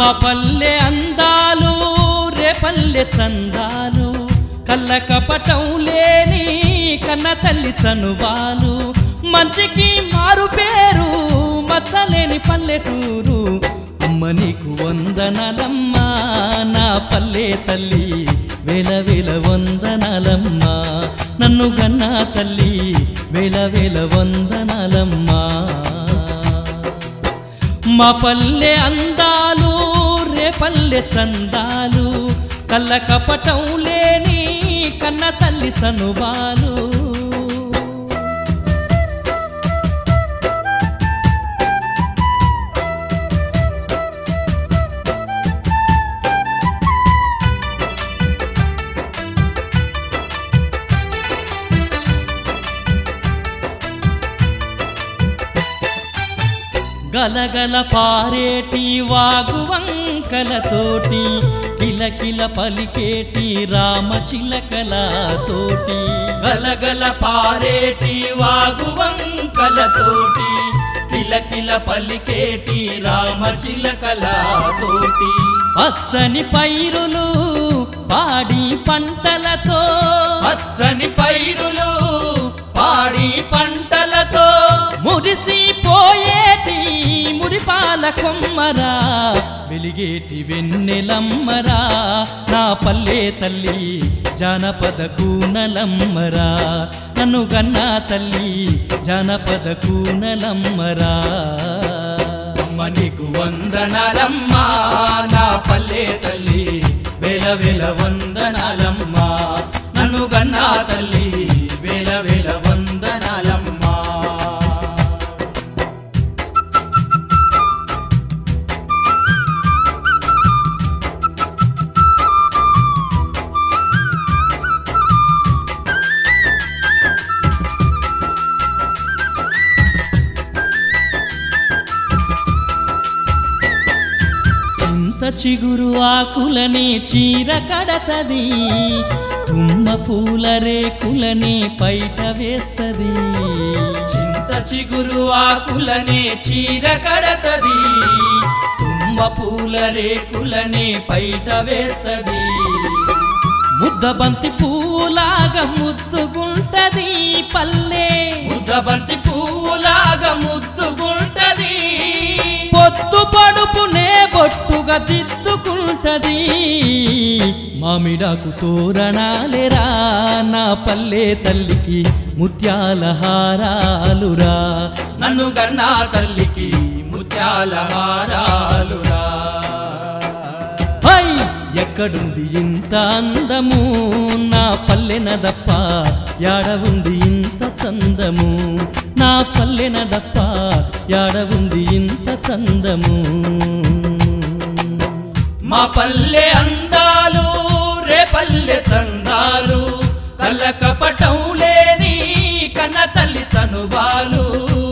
మా పల్లె అందాలు రేపల్లె చందాలు కళ్ళ కపటం లేని కన్న తల్లి చనువాలు మంచికి మారు పేరు మచ్చలేని పల్లెటూరు అమ్మ నీకు వందనాలమ్మా నా పల్లె తల్లి వేల వేల వందనాలమ్మా నన్ను గన్నా తల్లి వేల వేల వందనాలమ్మా మా పల్లె అందాలు రేపల్లె చందాలు కళ్ళ కపటం లేని కన్న తల్లి చనుబాలు గలగల పారేటి వాగు వంకలతోటి కిలకిల పలికేటి రామ చిలకలతోటి గలగల పారేటి వాగు వంకలతోటి కిలకిల పలికేటి రామ చిలకలతోటి పచ్చని పైరులు పాడి పంటలతో పచ్చని పైరులు పాడి పంటలతో మురిసిపోయేటి మురిపాల కొమ్మరా వెలిగేటి వెన్నెలమ్మరా నా పల్లె తల్లి జానపద కూనలమ్మరా నన్ను గన్నా తల్లి జానపద కూనలమ్మరా అమ్మ నీకు వందనాలమ్మా నా పల్లె తల్లి వేల వేల వందనాలమ్మా నన్ను గన్నా తల్లి వేల వేల వందనాలమ్మా చింత చిగురు ఆకులనే చీర కడతది తుమ్మ పూల రేకులనే పైట వేస్తది చింత చిగురు ఆకులనే చీర కడతది తుమ్మ పూల రేకులనే పైట వేస్తది ముద్దబంతి పూలాగా ముద్దుగుంటది పల్లె ముద్దబంతి పూలాగా ముద్దుగుంటది పొత్తు పడుపునే బొట్టుగా దిద్దుకుంటది మామిడాకు తోరణాలేరా నా పల్లె తల్లికి ముత్యాల హారాలురా నన్ను గన్నా తల్లికి ముత్యాల హారాలురా హై ఎక్కడుంది ఇంత అందము నా పల్లెనదప్ప యాడ ఉంది ఇంత చందము నా పల్లెనదప్ప యాడ ఉంది ఇంత చందము మా పల్లె అందాలు రే పల్లె చందాలు కళ్ళ కపటం లేని కన్న తల్లి చనుబాలు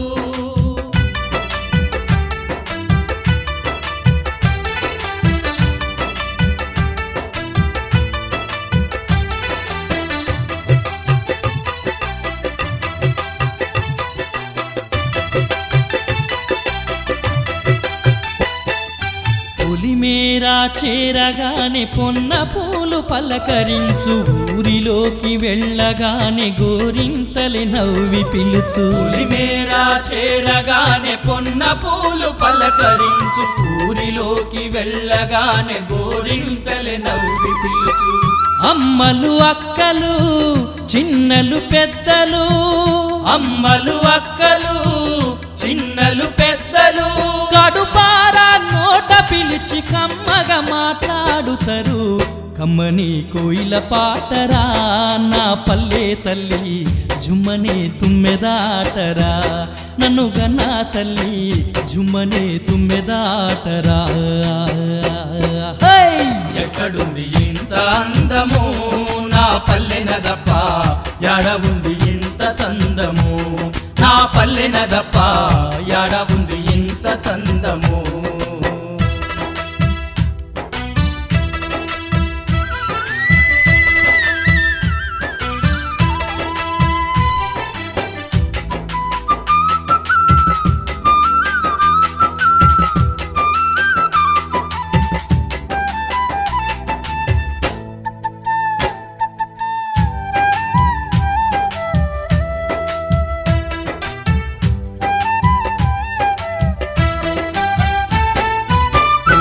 పులిమేరా చేరగానే పొన్న పూలు పలకరించు ఊరిలోకి వెళ్ళగానే గోరింతలే నవ్వి పిలుచు పులిమేరా చేరగానే పొన్న పూలు పలకరించు ఊరిలోకి వెళ్ళగానే గోరింటలే నవ్వి పిలుచు అమ్మలు అక్కలు చిన్నలు పెద్దలు అమ్మలు అక్కలు చిన్నలు పెద్దలు కడుపారా నోట పిలిచి కమ్మగా మాట్లాడుతారు కమ్మని కోయిల పాటరా నా పల్లె తల్లి జుమ్మనే తుమ్మెదాటరా నన్ను గన్నా తల్లి జుమ్మనే తుమ్మెదాటరా హై! ఎక్కడుంది ఇంత అందము నా పల్లెనదప్ప యాడ ఉంది ఇంత చందము నా పల్లెనదప్ప యాడ ఉంది ఇంత చందము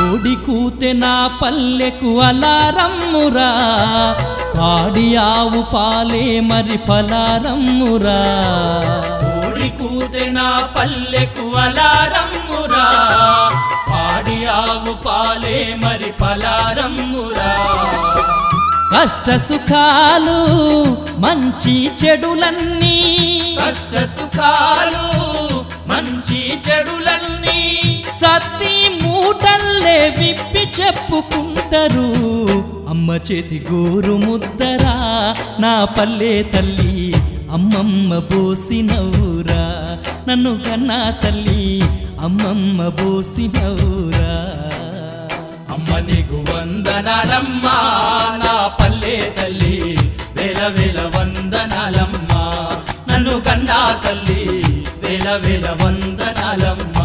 కోడి కూతె నా పల్లెకు అలారమ్మురా పాడి ఆవు పాలే మరి పలారమ్మురా కోడి కూతే నా పల్లెకు అలారమ్మురా పాడి ఆవు పాలే మరి పలారమ్మురా కష్ట సుఖాలు మంచి చెడులన్నీ కష్ట సుఖాలు మంచి చెడులన్నీ సత్తి మూటల్లే విప్పి చెప్పుకుంటారు అమ్మ చేతి గోరు ముద్దరా నా పల్లె తల్లి అమ్మమ్మ బోసినవురా నన్ను కన్నా తల్లి అమ్మమ్మ బోసినవురా అమ్మ నీకు వందనాలమ్మా నా పల్లె తల్లి వేల వేల వందనాలమ్మా నన్ను కన్నా తల్లి వేల వేల వందనాలమ్మా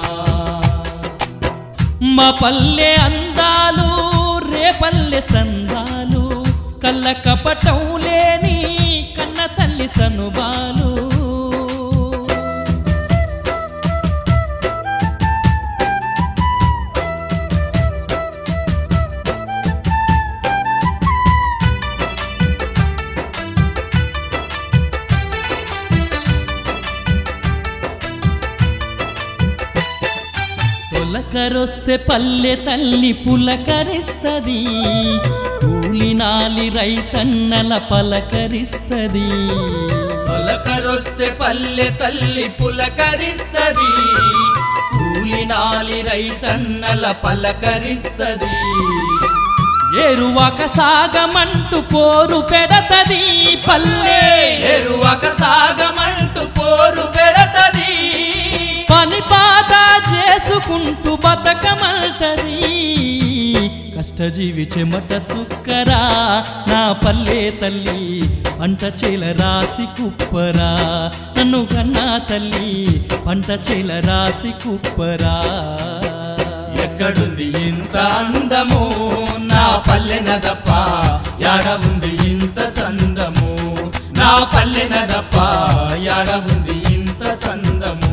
మా పల్లె అందాలు రేపల్లె చందాలు కళ్ళ కపటం లేని కన్న తల్లి చనుబాలు పులకరొస్తే పల్లె తల్లి పులకరిస్తది కూలినాలి రైతన్నల పలకరిస్తది తొలకరొస్తే పల్లె తల్లి పులకరిస్తది కూలినాలి రైతన్నల పలకరిస్తది ఏరువాక సాగమంటూ పోరు పెడతది పల్లె ఎరువక సాగమంటూ పోరు పెడతది పని పాట చేసుకుంటూ బతకమంటది కష్టజీవి చెమట చుక్కరా నా పల్లె తల్లి పంట చేల రాసి కుప్పరా నన్ను కన్నా తల్లి పంట చేల రాసి కుప్పరా ఎక్కడుంది ఇంత అందము నా పల్లెనదప్ప యాడ ఉంది ఇంత చందము నా పల్లెనదప్ప యాడ ఉంది ఇంత చందము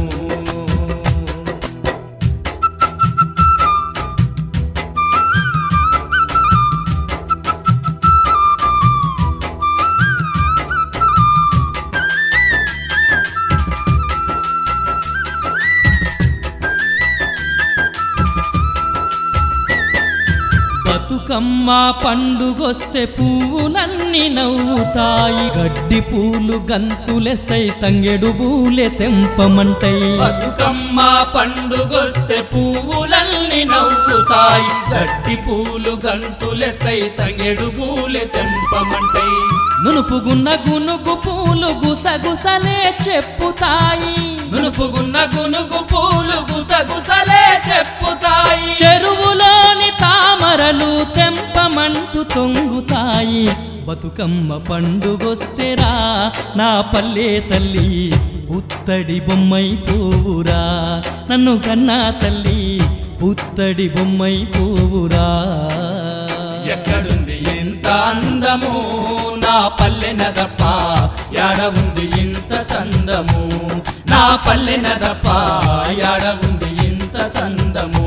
బతుకమ్మ పండుగొస్తే పువ్వులన్నీ నవ్వుతాయి గడ్డి పూలు గంతులేస్తాయి తంగెడు పూలే తెంపమంటాయి బతుకమ్మ పండుగొస్తే పువ్వులన్నీ నవ్వుతాయి గట్టి పూలు గంతులేస్తాయి తంగెడు పూలే తెంపమంటాయి నునుపుగున్న గునుగు పూలు గుసగుసలే చెప్పుతాయి నునుపుగున్న గునుగు పూలు గుసగుసలే చెప్పుతాయి చెరువులోని తామరలు తెంపమంటూ తొంగుతాయి బతుకమ్మ పండుగొస్తేరా నా పల్లె తల్లి పుత్తడి బొమ్మై పోవురా నన్ను కన్నా తల్లి పుత్తడి బొమ్మై పోవురా ఎక్కడుంది ఇంత అందము నా పల్లెనదప్ప యాడ ఉంది ఇంత చందము నా పల్లెనదప్ప యాడ ఉంది ఇంత చందము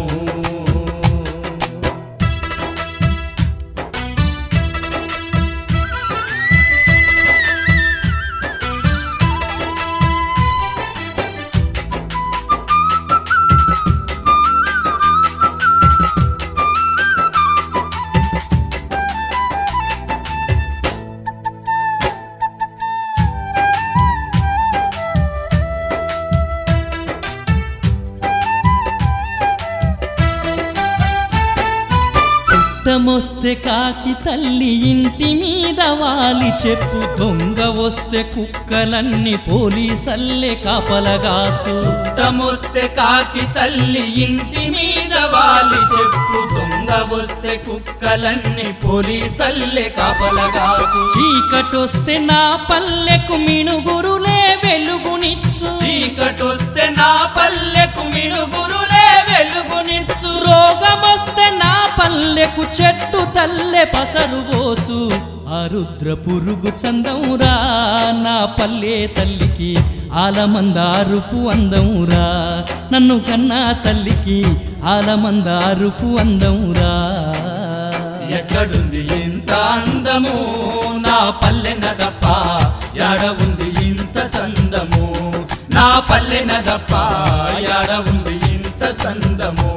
చుట్టమొస్తే కాకి తల్లి ఇంటి మీద వాలి చెప్పు దొంగ వస్తే కుక్కలన్నీ పోలీసల్లే కాపలగాచు చుట్టమొస్తే కాకి తల్లి ఇంటి మీద వాలి చెప్పు దొంగ వస్తే కుక్కలన్నీ పోలీసల్లే కాపలగాచు చీకటొస్తే నా పల్లెకు మినుగురులే వెలుగునిచ్చు చీకటొస్తే నా పల్లెకు మినుగురులే వెలుగునిచ్చు రోగమొస్తే నా పల్లెకు చెట్టు తల్లె పసరు పోసు ఆరుద్ర పురుగు చందమురా నా పల్లె తల్లికి ఆలమందారుపు అందమురా నన్ను కన్నా తల్లికి ఆలమంద అరుపు అందమురా ఎక్కడుంది ఇంత అందము నా పల్లెన దప్ప యాడ ఉంది ఇంత చందము నా పల్లెన దప్ప యాడ ఉంది ఇంత చందము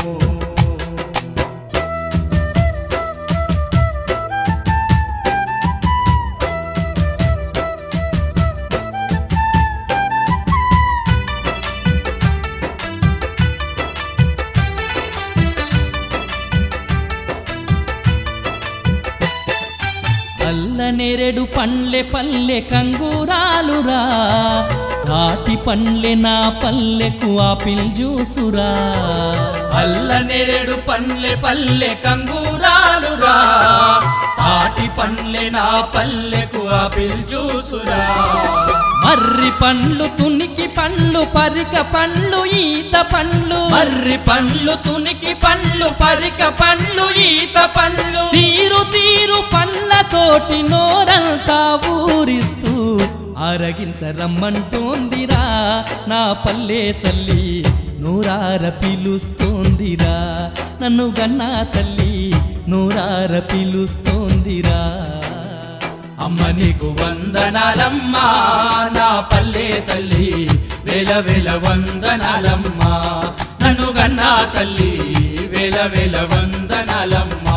అల్ల నెరెడు పండ్లె పల్లె కంగూరాలురా తాటి పండ్లె నా పల్లెకు ఆపిల్ జ్యూసురా అల్ల నెరెడు పండ్లె పల్లె కంగూరాలురా తాటి పండ్లె నా పల్లెకు ఆపిల్ జ్యూసురా మర్రి పండ్లు తునికి పండ్లు పరిక పండ్లు ఈత పండ్లు మర్రి పండ్లు తునికి పండ్లు పరిక పండ్లు ఈత పండ్లు తీరు తీరు పండ్లతోటి నోరంతా ఊరిస్తూ ఆరగించరమ్మంటోందిరా నా పల్లె తల్లి నూరార పిలుస్తోందిరా నన్ను గన్నా తల్లి నూరార పిలుస్తోందిరా అమ్మ నీకు వందనాలమ్మా నా పల్లె తల్లి వేల వేల వందనాలమ్మా నన్ను గన్నా తల్లి వేల వేల వందనాలమ్మా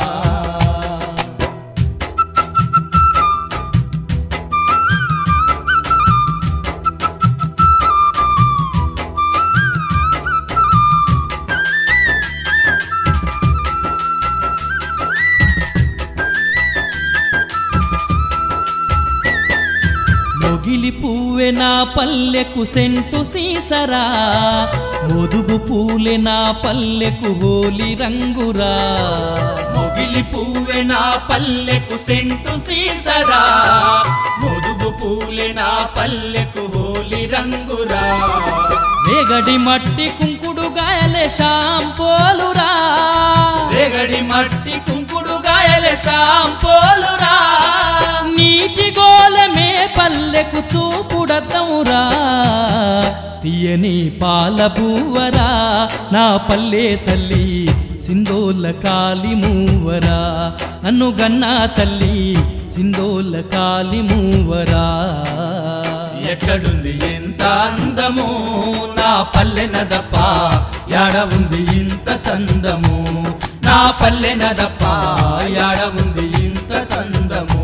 మొగిలి పువ్వె నా పల్లెకు సెంటు సీసరా మొదుగు పూలె నా పల్లెకు హోలి రంగురా మొగిలి పువ్వె నా పల్లెకు సెంటు సీసరా మొదుగు పూలె నా పల్లెకు హోలి రంగురా రేగడి మట్టి కుంకుడు గాయలే షాంపోలురా రేగడి మట్టి కుంకుడు గాయల షాంపోలురా నీటి గోలమే పల్లెకు చూపుడతమురా తీయని పాల బూవరా నా పల్లె తల్లి సిందోల కాలి మూవరా నన్ను గన్నా తల్లి సిందోల కాలి మూవరా ఎక్కడుంది ఎంత అందము నా పల్లెన దప్ప యాడ ఉంది ఇంత చందము నా పల్లెన దప్ప యాడ ఉంది ఇంత చందము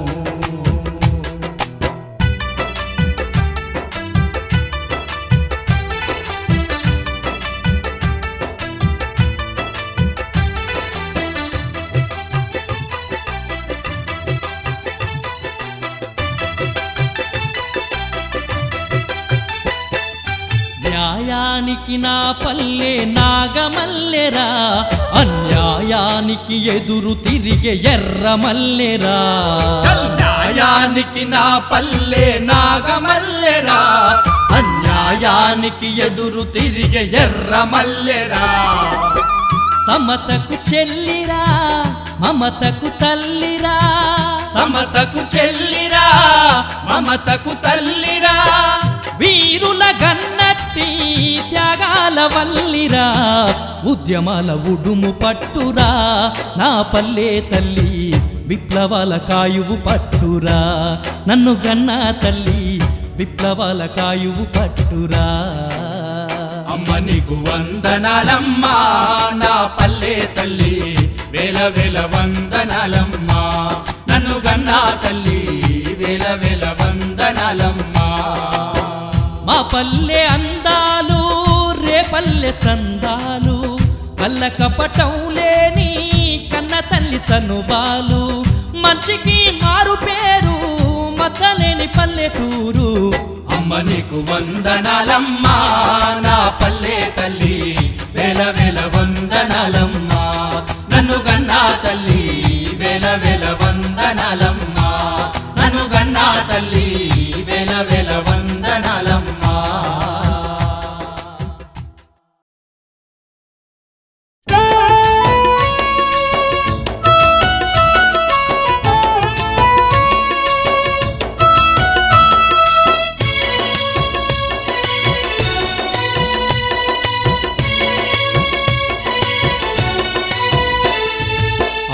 న్యాయానికి నా పల్లె నాగమల్లెరా అన్యాయానికి ఎదురు తిరిగే ఎర్రమల్లెరా న్యాయానికి నా పల్లె నాగమల్లెరా అన్యాయానికి ఎదురు తిరిగే ఎర్ర మల్లెరా సమతకు చెల్లిరా మమతకు తల్లిరా సమతకు చెల్లిరా మమతకు తల్లిరా వీరుల గన్నట్టి త్యాగాల వల్లిరా ఉద్యమాల ఉడుము పట్టురా నా పల్లె తల్లి విప్లవాల కాయువు పట్టురా నన్ను గన్నా తల్లి విప్లవాల కాయువు పట్టురా అమ్మ నీకు వందనాలమ్మా నా పల్లె తల్లి వేల వేల వందనాలమ్మా నన్ను గన్నా తల్లి వేల వేల వందనాలమ్మా మా పల్లె అందాలు రేపల్లె చందాలు కళ్ళ కపటం లేని కన్న తల్లి చనుబాలు మంచికి మారు పేరు మచ్చలేని పల్లెటూరు అమ్మ నీకు వందనాలమ్మా నా పల్లె తల్లి వేల వేల వందనాలమ్మా నన్ను గన్నా తల్లి వేల వేల వందనాలమ్మా నన్ను గన్నా తల్లి వేల వేల వందనాలమ్మా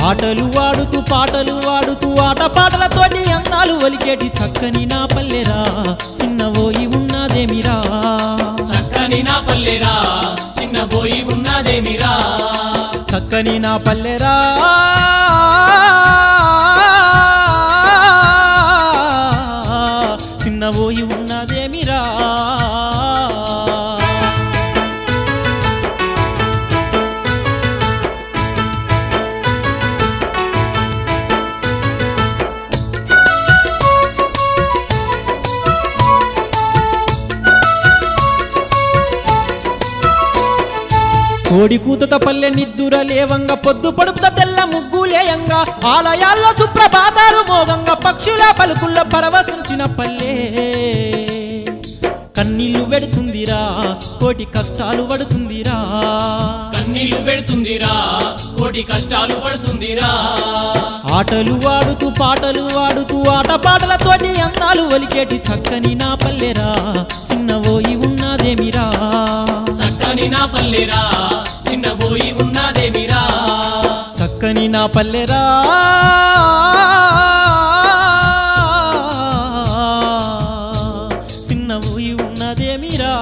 ఆటలు ఆడుతూ పాటలు ఆడుతూ ఆట పాటలతోటి అందాలు ఒలికేటి చక్కని నా పల్లెరా చిన్నవోయి ఉన్నదేమిరా చక్కని నా పల్లెరా చిన్న బోయి ఉన్నదేమిరా చక్కని నా పల్లెరా చిన్నవోయి ఉన్నదేమిరా కోడి కూతత పల్లె నిద్దుర లేవంగా పొద్దు పడుపుత తెల్ల ముగ్గులేయంగా ఆలయాల్లో సుప్రభాతాలు మోగంగా పక్షుల పలుకుల్ల పరవశించిన పల్లె కన్నీళ్లు వెడుతుందిరా కోటి కష్టాలు పడుతుందిరా కన్నీళ్లు పెడుతుందిరా కోటి కష్టాలు పడుతుందిరా ఆటలు ఆడుతూ పాటలు ఆడుతూ ఆట పాటలతోటి అందాలు ఒలికేటి చక్కని నా పల్లెరా చిన్నవోయి ఉన్నదేమిరా చక్కని నా పల్లెరా చిన్న బోయి ఉన్నదేమిరా చక్కని నా పల్లెరా చిన్న ఊయి ఉన్నదేమిరా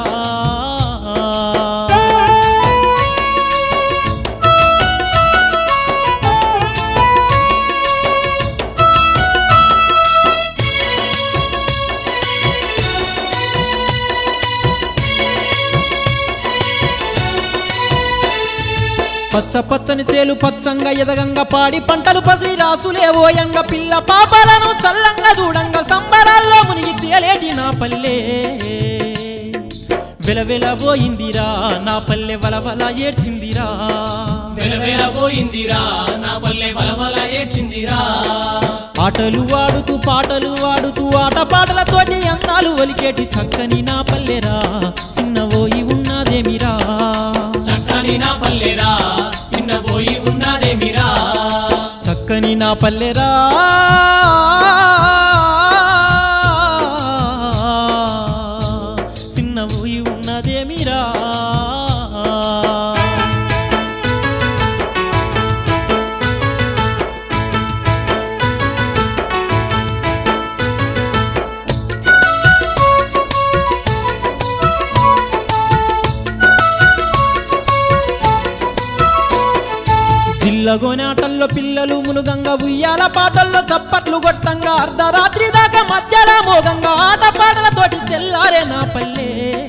పచ్చ పచ్చని చేలు పచ్చంగా ఎదగంగా పాడి పంటలు పసిరి రాసులే ఓయంగ పిల్ల పాపలను చల్లంగా చూడంగా సంబరాల్లో మునిగి తేలేటి నా పల్లె వెలవెల పోయిందిరా నా పల్లె వలవల ఏడ్చిందిరా వెలవెల పోయిందిరా నా పల్లె బలబల ఏడ్చిందిరా ఆటలు ఆడుతూ పాటలు ఆడుతూ ఆట పాటలతోటి అందాలు ఒలికేటి చక్కని నా పల్లెరా చిన్నవోయి ఉన్నదేమిరా చక్కని నా పల్లెరా చిన్న బోయి ఉన్నదేమిరా చక్కని నా పల్లెరా చిన్న ఊయి ఉన్నదేమిరా జిల్లగోనాటల్లో పిల్లలు మునుగంగా ఉయ్యాల పాటల్లో చప్పట్లు కొట్టంగా అర్ధరాత్రి దాకా మధ్యలో మోగంగా ఆట పాటలతోటి తెల్లారే నా పల్లె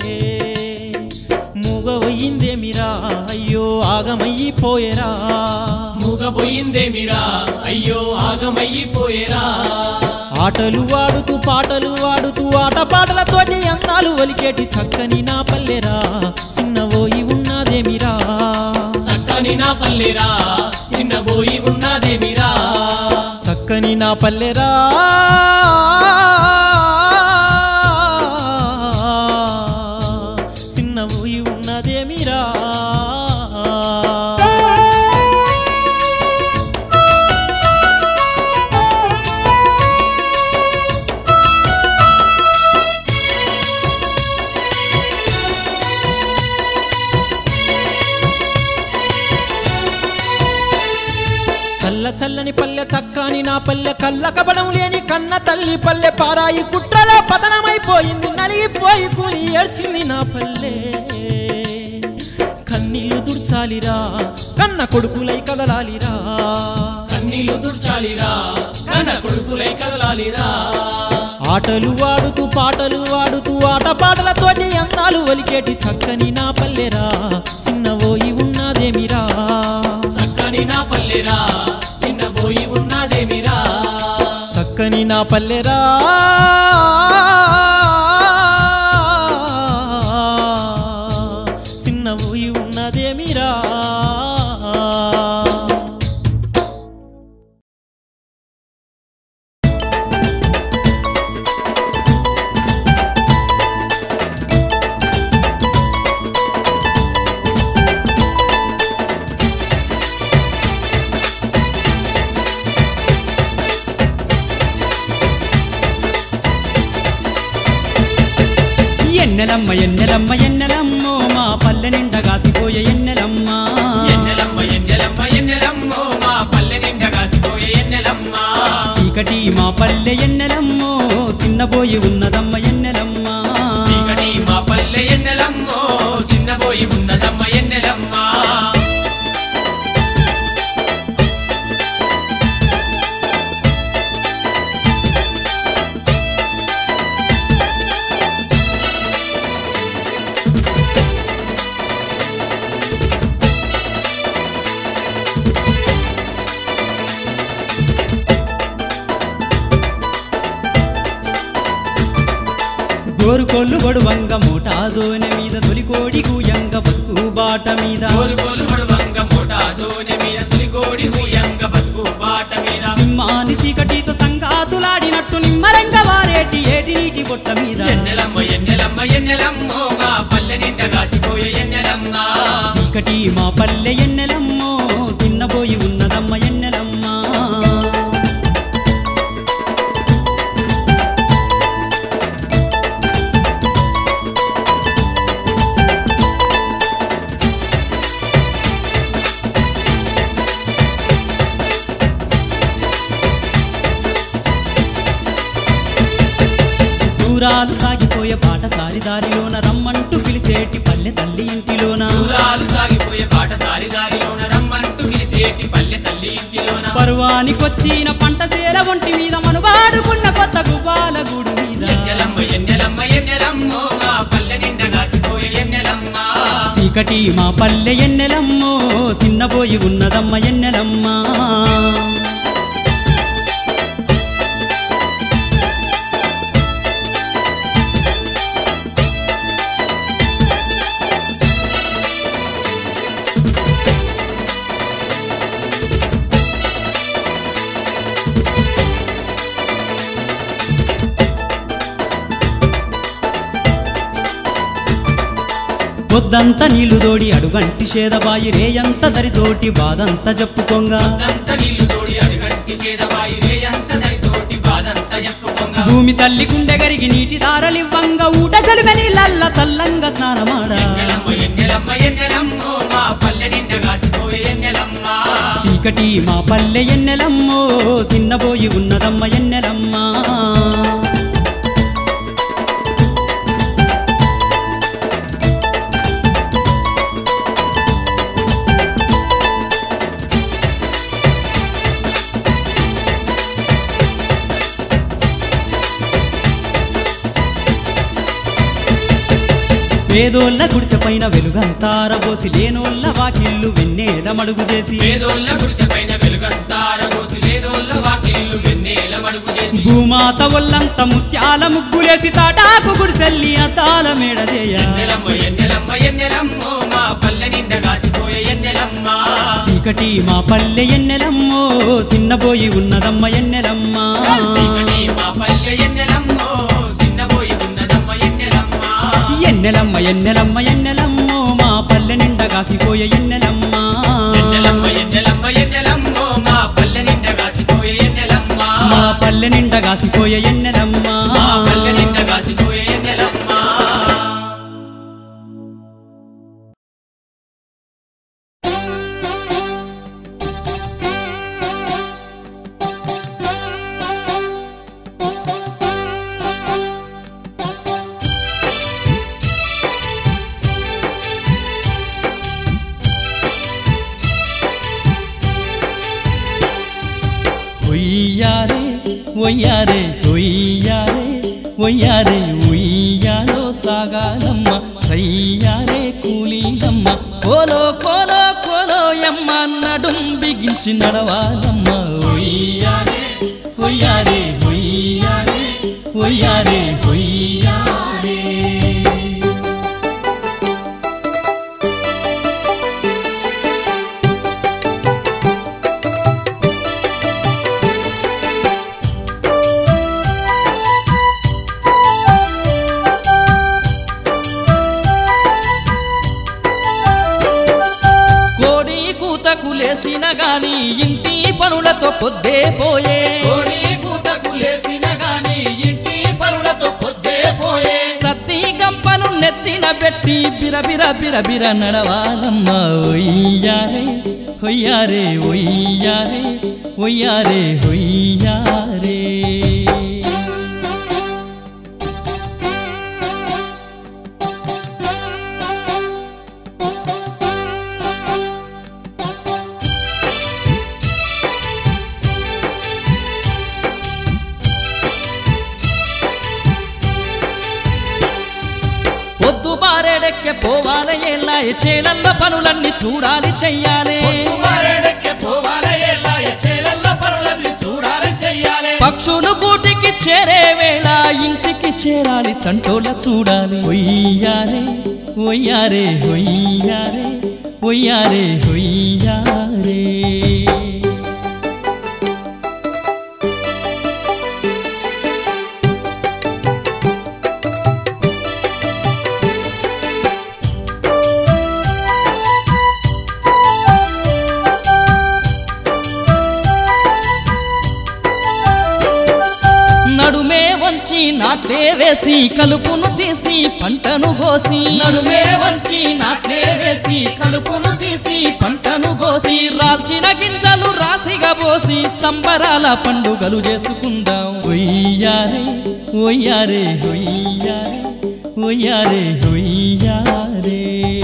మూగవయ్యిందేమిరా అయ్యో ఆగమయ్యిపోయేరా మూగపోయిందేమిరా అయ్యో ఆగమయ్యిపోయేరా ఆటలు ఆడుతూ పాటలు ఆడుతూ ఆట పాటలతోటి అందాలు ఒలికేటి చక్కని నా పల్లెరా చిన్నవోయి ఉన్నదేమిరా చక్కని నా పల్లెరా చిన్న బోయి ఉన్నదేమిరా చక్కని నా పల్లెరా చిన్న ఊయి ఉన్నదేమిరా చల్ల చల్లని పల్లె చక్కని నా పల్లె కళ్ళ కపడం లేని కన్న తల్లి పల్లె పారాయి కుట్రలో పతనమైపోయింది నలిగిపోయి కూలి ఏడ్చింది నా పల్లె కన్నీళ్లు దుర్చాలిరా కన్న కొడుకులై కదలాలిరా కన్నీళ్లు దుర్చాలిరా కన్న కొడుకులై కదలాలిరా ఆటలు ఆడుతూ పాటలు ఆడుతూ ఆట పాటలతోటి అందాలు ఒలికేటి చక్కని నా పల్లెరా చిన్నవోయి ఉన్నదేమిరా చక్కని నా పల్లెరా చిన్న బోయి ఉన్నదేమిరా చక్కని నా పల్లెరా చిన్న ఊయి ఉన్నదేమిరా ఎన్నెలమ్మ ఎన్నెలమ్మ ఎన్నెలమ్మో మా పల్లె నిండా కాసిపోయే ఎన్నెలమ్మ ఎన్నెలమ్మ ఎన్నెలమ్మ ఎన్నెలమ్మో మా పల్లె నిండా చీకటి మా పల్లె ఎన్నెలమ్మో చిన్నబోయి ఉన్నదమ్మ ఎన్నెలమ్మ చీకటి మా పల్లె ఎన్నెలమ్మో చిన్నబోయి ఉన్నదమ్మ ఎన్నెలమ్మ గోరుకోళ్ళు గొడువంగ మోటాదోనె మీద తొలికోడి కూయంగ బతుకు బాట మీద గోలుగోలు మడువంగ మోటా దోనె మీద తొలికోడి హూయంగ బతుకు బాట మీద సింహాని చీకటితో సంగాతులాడినట్టు నిమ్మలంగ వారేటి ఏటి నీటి బొట్ట మీద ఎన్నెలమ్మ ఎన్నెలమ్మ ఎన్నెలమ్మో మా పల్లె నిండా కాచిపోయే ఎన్నెలమ్మ చీకటి మా పల్లె ఎన్నెలమ్మో చిన్నబోయి ఉన్నదమ్మ ఎన్నెలమ్మ దూరాలు సాగిపోయే పాటసారి దారిలోన రమ్మంటూ పిలిచేటి పల్లె తల్లి ఇంటిలోన దూరాలు సాగిపోయే పాటసారి దారిలోన రమ్మంటూ పిలిచేటి పల్లె తల్లి ఇంటిలోన పరువానికొచ్చిన పంట సేల ఒంటి మీద మనువాడుకున్న కొత్త గువ్వాల గూడు మీద ఎన్నెలమ్మ ఎన్నెలమ్మ ఎన్నెలమ్మో మా పల్లె నిండా కాచిపోయే ఎన్నెలమ్మ చీకటి మా పల్లె ఎన్నెలమ్మో చిన్నబోయి ఉన్నదమ్మ ఎన్నెలమ్మ పొద్దంతా నీళ్లు దోడి అడుగంటి చేదబాయి రేయంత దరితోటి బాదంత జప్పుకొంగ అంత నీళ్లు తోడి అడుగంటి చేదవాయి రేయంత దరితోటి బాధంత చెప్పుకొంగ భూమి తల్లి గుండె గరిగి నీటి దారలివ్వంగ ఊట సెలిమె నీళ్ళల్ల సల్లంగా స్నానమాడ ఎన్నెలమ్మ ఎన్నెలమ్మ ఎన్నెలమ్మో మా పల్లె నిండా కాచిపోయే ఎన్నెలమ్మ చీకటి మా పల్లె ఎన్నెలమ్మో చిన్నబోయి ఉన్నదమ్మ ఎన్నెలమ్మ పేదోళ్ళ గుడిసె పైన వెలుగంతారబోసి లేనోళ్ళ వాకిళ్ళు వెన్నేల మడుగు చేసి పేదోళ్ళ గుడిసె పైన వెలుగంతార రోజు లేదోళ్ళ వాకిళ్ళు వెన్నెల మడుగు చేసి భూమాత ఒళ్ళంత ముత్యాల ముగ్గులేసి తాటాకు గుడిసెల్లి అద్దాల మేడ చేయ ఎన్నెలమ్మ ఎన్నెలమ్మ ఎన్నెలమ్మో మా పల్లె నిండా కాచిపోయే ఎన్నెలమ్మ చీకటి మా పల్లె ఎన్నెలమ్మో చిన్నబోయి ఉన్నదమ్మ ఎన్నెలమ్మ చీకటి మా పల్లె ఎన్నెలమ్మో చిన్నబోయి ఉన్నదమ్మ ఎన్నెలమ్మ ఎన్నెలమ్మ ఎన్నెలమ్మ ఎన్నెలమ్మో మా పల్లె నిండా కాసిపోయే ఎన్నెలమ్మ ఎన్నెలమ్మ ఎన్నెలమ్మ ఎన్నెలమ్మో మా పల్లె నిండా కాచిపోయే ఎన్నెలమ్మ మా పల్లె నిండా కాసిపోయే ఎన్నెలమ్మ మా పల్లె నిండా కాచిపోయే ఎన్నెలమ్మ ఒయ్యారే ఒయ్యారే ఒయ్యారే ఒయ్యారే ఉయ్యాలో సాగాలమ్మ సయ్యారే కూలీలమ్మ కోలో కోలో కోలో యమ్మ నడుం బిగించి నడవాలమ్మ ఒయ్యారే ఒయ్యారే ఒయ్యారే ఒయ్యారే ఒయ్యారే కోడి కూతకు లేసిన గాని ఇంటి పనులతో పొద్దే పోయే కోడి కూతకు లేసిన గాని ఇంటి పనులతో పొద్దే పోయే సత్తి గంపను నెత్తిన పెట్టి బిరబిర బిరబిర నడవాలమ్మ ఒయ్యారే హొయ్యారే ఒయ్యారే ఒయ్యారే హొయ్యారే మారేడెక్కే పోవాల ఏళ్ళ చేలల్లో పనులన్నీ చూడాలి చెయ్యాలి మారేడెక్కే పోవాలే ఎల్లాయ చేలల్లో పనులన్నీ చూడాలి చెయ్యాలి పక్షులు గూటికి చేరే వేళ ఇంటికి చేరాలి చంటోల చూడాలి ఒయ్యారే ఒయ్యారే ఒయ్యారే ఒయ్యారే ఒయ్యారే నడుమే వంచి నాట్లే వేసి కలుపును తీసి పంటను గోసి నడుమే వంచి నాట్లే వేసి కలుపును తీసి పంటను గోసి రాల్చిన గింజలు రాసిగా పోసి సంబరాల పండుగలు చేసుకుందాం ఒయ్యారే ఒయ్యారే ఒయ్యారే ఒయ్యారే ఒయ్యారే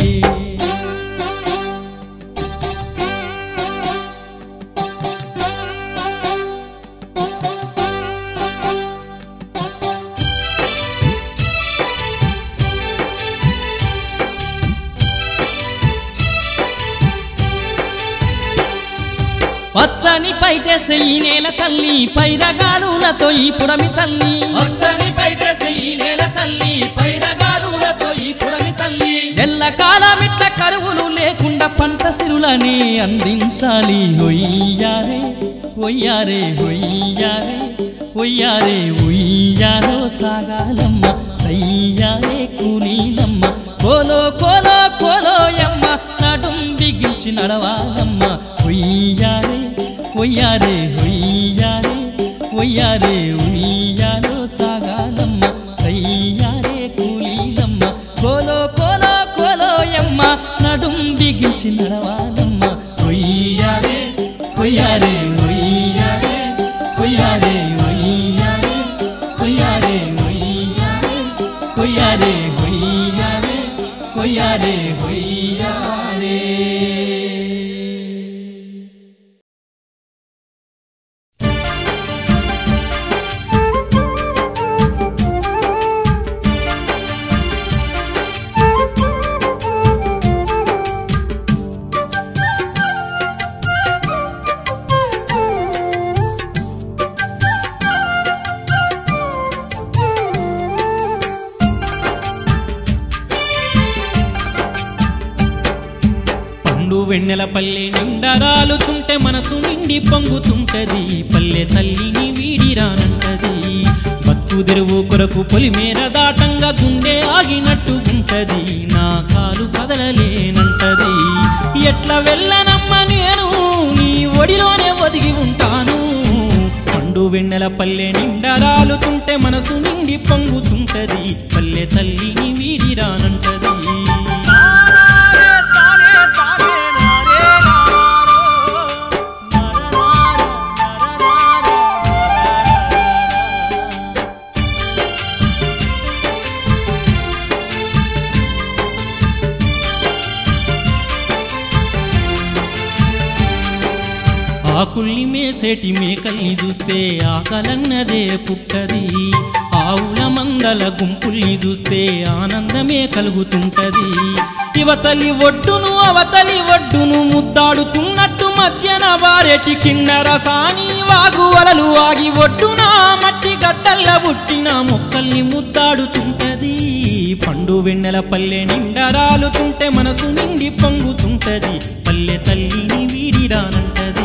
పచ్చని పైటేసే ఈ నేల తల్లి పైరగాలులతో ఈ పుడమి తల్లి వచ్చని బయటేసి ఈ నేల తల్లి పైరగారులతో ఈ పుడమి తల్లి ఎల్ల కాలమిట్ల కరువులు లేకుండా పంట సిరులని అందించాలి ఒయ్యారే ఒయ్యారే ఒయ్యారే ఒయ్యారే ఒయ్యారో సాగాలమ్మ సయ్యారే కూలీలమ్మ కోలో కోలో కోలోయమ్మ నడుం బిగించి నడవాలమ్మ ఒయ్యారే ఒయ్యారే ఒయ్యారే ఒయ్యారే ఒయ్యారో సాగాలమ్మ సయ్యారే కూలీలమ్మ కోలో కోలో కోలోయమ్మ నడుం బిగించి నడవాలమ్మ ఒయ్యారే ఒయ్యారే ఒయ్యారే ఒయ్యారే ఒయ్యారే ఒయ్యారే ఒయ్యారే ఒయ్యారే ఒయ్యారే ఒయ్యారే ఒయ్యారే పండు వెన్నెల పల్లె నిండా రాలుతుంటే మనసు నిండి పొంగుతుంటది పల్లె తల్లిని వీడిరానంటది బతుకు తెరువు కొరకు పొలిమేర దాటంగా గుండె ఆగినట్టు ఉంటది నా కాలు కదలలేనంటది ఎట్లా వెళ్ళనమ్మ నేను నీ ఒడిలోనే ఒదిగి ఉంటాను పండు వెన్నెల పల్లె నిండా రాలుతుంటే మనసు నిండి పొంగుతుంటది పల్లె తల్లిని వీడిరానంటది ఆకుల్ని మేసేటి మేకల్ని చూస్తే ఆకలన్నదే పుట్టది ఆవుల మందల గుంపుల్ని చూస్తే ఆనందమే కలుగుతుంటది ఇవతలి ఒడ్డును అవతలి ఒడ్డును ముద్దాడుతున్నట్టు మధ్యన వారెటి కిన్నెర సాని వాగు అలలు ఆగి ఒడ్డున మట్టి గడ్డల్ల పుట్టిన మొక్కల్ని ముద్దాడుతుంటది పండు వెన్నెల పల్లె నిండా రాలుతుంటే మనసు నిండి పొంగుతుంటది పల్లె తల్లిని వీడిరానంటది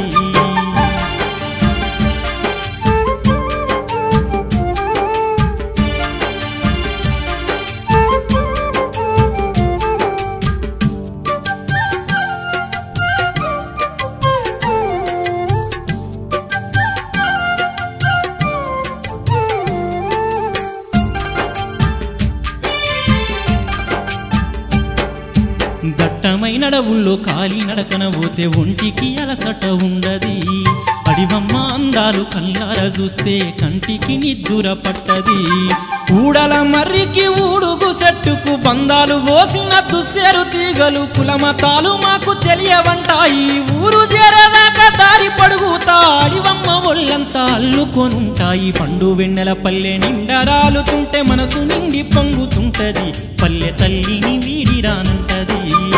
దట్టమైన అడవుల్లో కాలి నడకన పోతే ఒంటికి అలసట ఉండది అడివమ్మ అందాలు కల్లార చూస్తే కంటికి నిద్దుర పట్టది ఊడల మర్రికి ఊడుగు సెట్టుకు బంధాలు పోసిన దుస్సెరు తీగలు కులమతాలు మాకు తెలియవంటాయి ఊరు చేరదాకా దారి పడుగుతా అడివమ్మ ఒళ్ళంతా అల్లు అల్లుకొనుంటాయి పండు వెన్నెల పల్లె నిండా రాలుతుంటే మనసు నిండి పొంగుతుంటది పల్లె తల్లిని వీడి రానంటది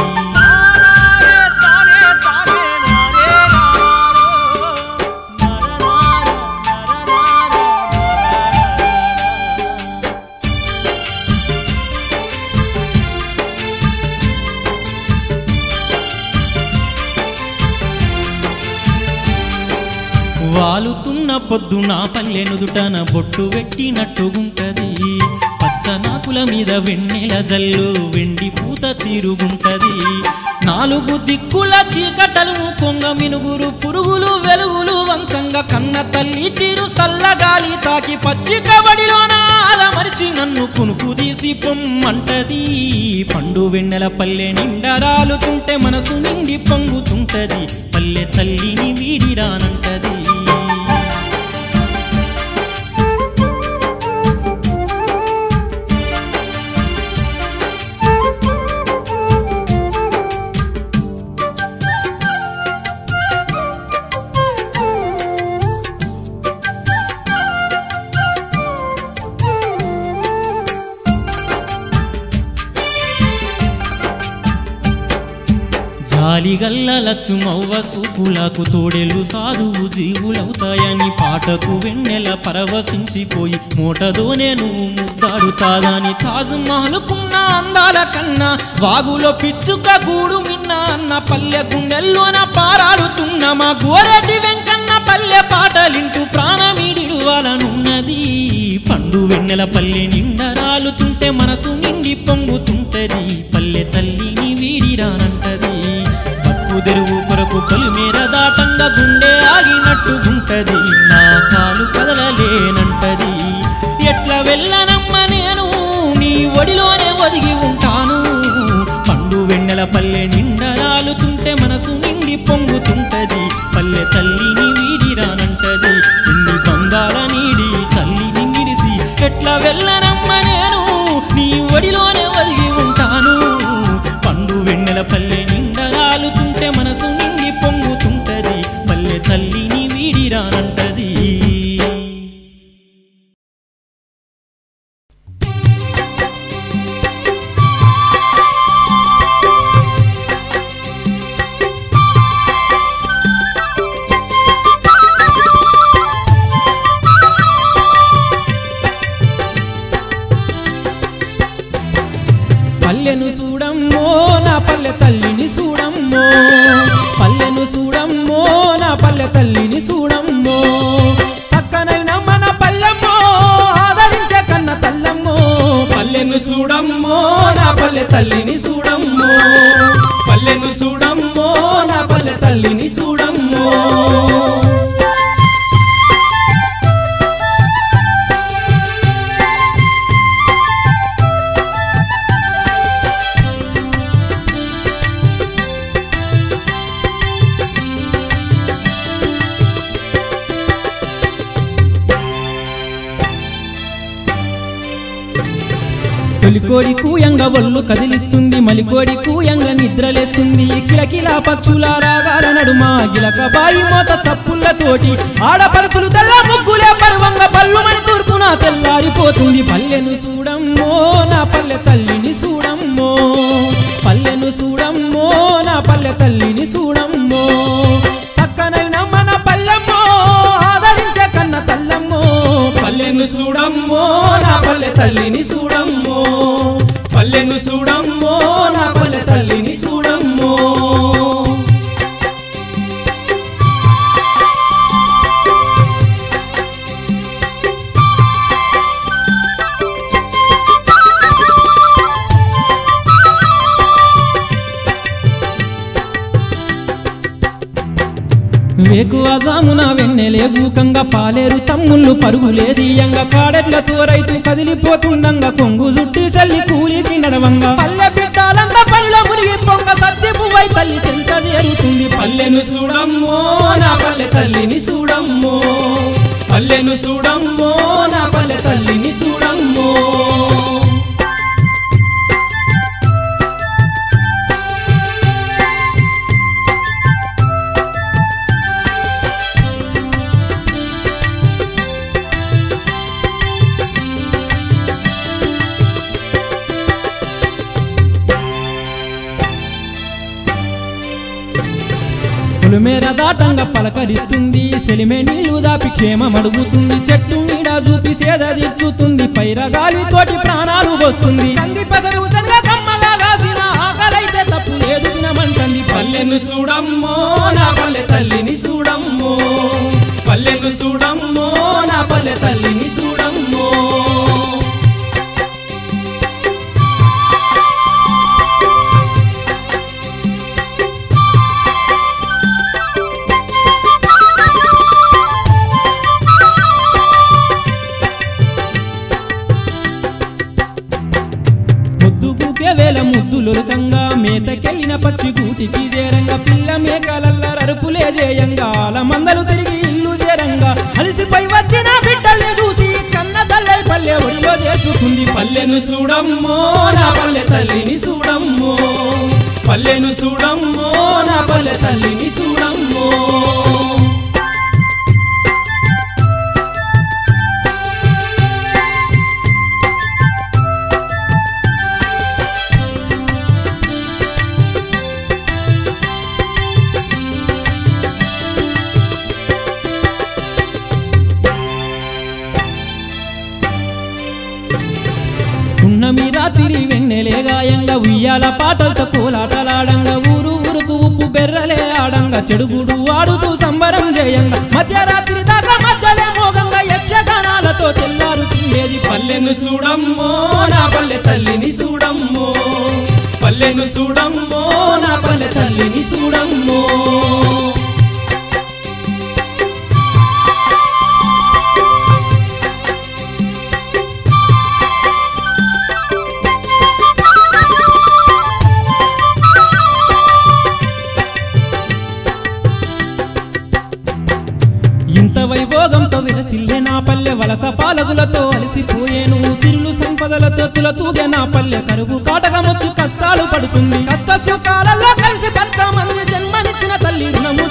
వాలుతున్న పొద్దు నా పల్లె నుదుటన బొట్టు పెట్టినట్టుగుంటది పచ్చనాకుల మీద వెన్నెల జల్లు వెండి పూత తీరుగుంటది నాలుగు దిక్కుల చీకటలు కొంగ మినుగురు పురుగులు వెలుగులు వంకంగా కన్న తల్లి తీరు సల్లగాలి తాకి పచ్చిక బడిలోన ఆదమరిచి నన్ను కునుకు తీసి పొమ్మంటది పండు వెన్నెల పల్లె నిండా రాలుతుంటే మనసు నిండి పొంగుతుంటది పల్లె తల్లిని వీడి రానంటది జాలిగల్ల లచ్చుమవ్వ సూపులకు తోడేళ్ళు సాధువు జీవులవుతాయని పాటకు వెన్నెల పరవశించిపోయి మోటదోనే నువ్వు ముద్దాడుతాదని తాజు మహలుకున్న అందాల కన్నా వాగులో పిచ్చుక గూడు మిన్న అన్న పల్లె గుండెల్లోన పారాడుతున్న మా గోరెడ్డి వెంకన్న పల్లె పాటలింటూ ప్రాణమిడిడువాలనున్నది పండు వెన్నెల పల్లె నిండా రాలుతుంటే మనసు నిండి పొంగుతుంటది పల్లె తల్లిని వీడి రానంటది బతుకు తెరువు కొరకు పొలిమేర దాటంగా గుండె ఆగినట్టుగుంటది నా కాలు కదలలేనంటది ఎట్లా వెళ్ళనమ్మ నేను నీ ఒడిలోనే ఒదిగి ఉంటాను పండు వెన్నెల పల్లె నిండా రాలుతుంటే మనసు నిండి పొంగుతుంటది పల్లె తల్లిని వీడి రానంటది ఇన్ని బంగాల నీడి తల్లిని నిడిసి ఎట్లా వెళ్ళనమ్మ నేను నీ ఒడిలోనే ఒదిగి ఉంటాను పండు వెన్నెల పల్లె నిండా రాలుతుంటే మనసు నిండి పొంగుతుంటది పల్లె తల్లిని వీడి రానంటది పల్లెను చూడమ్మో నా పల్లె తల్లిని చూడమ్మో పల్లెను చూడమ్మో నా పల్లె తల్లిని చూడమ్మో చక్కనైన మన పల్లెమ్మో ఆదరించే కన్న తల్లమ్మో పల్లెను చూడమ్మో నా పల్లె తల్లిని చూడమ్మో పల్లెను చూడమ్మో నా పల్లె తల్లిని చూడమ్మో తొలికోడి కూయంగ ఒళ్ళు కదిలిస్తుంది మలికోడి కూయంగ నిద్రలేస్తుంది కిలకిలా పక్షుల రాగాల నడుమ గిలక బాయి మోత చప్పుళ్ళతోటి ఆడపడుతులు తెల్ల ముగ్గులే పర్వంగ పల్లుమని తూర్పున తెల్లారిపోతుంది పల్లెను చూడమ్మో నా పల్లె తల్లిని చూడమ్మో పల్లెను చూడమ్మో నా పల్లె తల్లిని చూడమ్మో చక్కనైన మన పల్లెమ్మో ఆదరించే కన్న తల్లమ్మో పల్లెను చూడమ్మో నా పల్లె తల్లిని చూడమ్మో పల్లెను చూడమ్మో నా పల్లె తల్లిని చూడమ్మో వేకువ జామున వెన్నెలే గూకంగా పాలేరు తమ్ముళ్ళు పరుగులేదీయంగా కాడెట్లతో రైతు కదిలిపోతుండంగా కొంగు జుట్టి చల్లి కూలికి నడవంగా పల్లె బిడ్డాలంతా పల్లె మురిగి పొంగ సత్య పువ్వై తల్లి చెంత చేరుతుంది పల్లెను చూడమ్మో నా పల్లె తల్లిని చూడమ్మో పల్లెను చూడమ్మో నా పల్లె తల్లిని చూడమ్మో పొలిమేర దాటంగా పలకరిస్తుంది సెలిమే నీళ్లు దాపి క్షేమం అడుగుతుంది చెట్టు నీడ చూపి సేద తీర్చుతుంది పైరగాలితోటి ప్రాణాలు వస్తుంది కంది పెసరు శనగ కమ్మగా కాసిన ఆకలైతే తప్పు లేదు తినమంటుంది పల్లెను చూడమ్మో నా పల్లె తల్లిని చూడమ్మో పల్లెను చూడమ్మో నా పల్లె తల్లిని చూడమ్మో ముద్దుకుకే వేల ముద్దులొలకంగా మేతకెళ్ళిన పచ్చి గూటికి చేరంగా పిల్ల మేకలల్ల రరుపులే చేయంగా ఆల మందలు తిరిగి ఇల్లు చేరంగా అలసిపై వచ్చిన బిడ్డల్ని చూసి కన్న తల్లై పల్లె ఒడిలో చేర్చుకుంది పల్లెను చూడమ్మో నా పల్లె తల్లిని చూడమ్మో పల్లెను చూడమ్మో నా పల్లె తల్లిని చూడమ్మో పున్నమి రాత్రి వెన్నెలే గాయంగా ఉయ్యాల పాటలతో కోలాటలాడంగా ఊరు ఊరుకు ఉప్పు బెర్రలే ఆడంగా చెడుగుడు ఆడుతూ సంబరం చేయంగా మధ్యరాత్రి దాకా మధ్యలే మోగంగా యక్షగానాలతో తెల్లారుతుండేది పల్లెను చూడమ్మో నా పల్లె తల్లిని చూడమ్మో పల్లెను చూడమ్మో నా పల్లె తల్లిని చూడమ్మో ఇంత వైభోగంతో విలసిల్లే నా పల్లె వలస పాలకులతో అలసిపోయేను సిరులు సంపదలతో తులతూగే నా పల్లె కరువు కాటకమొచ్చు కష్టాలు పడుతుంది కష్ట సుఖాలలో కలిసి మంది జన్మనిచ్చిన తల్లి రుణము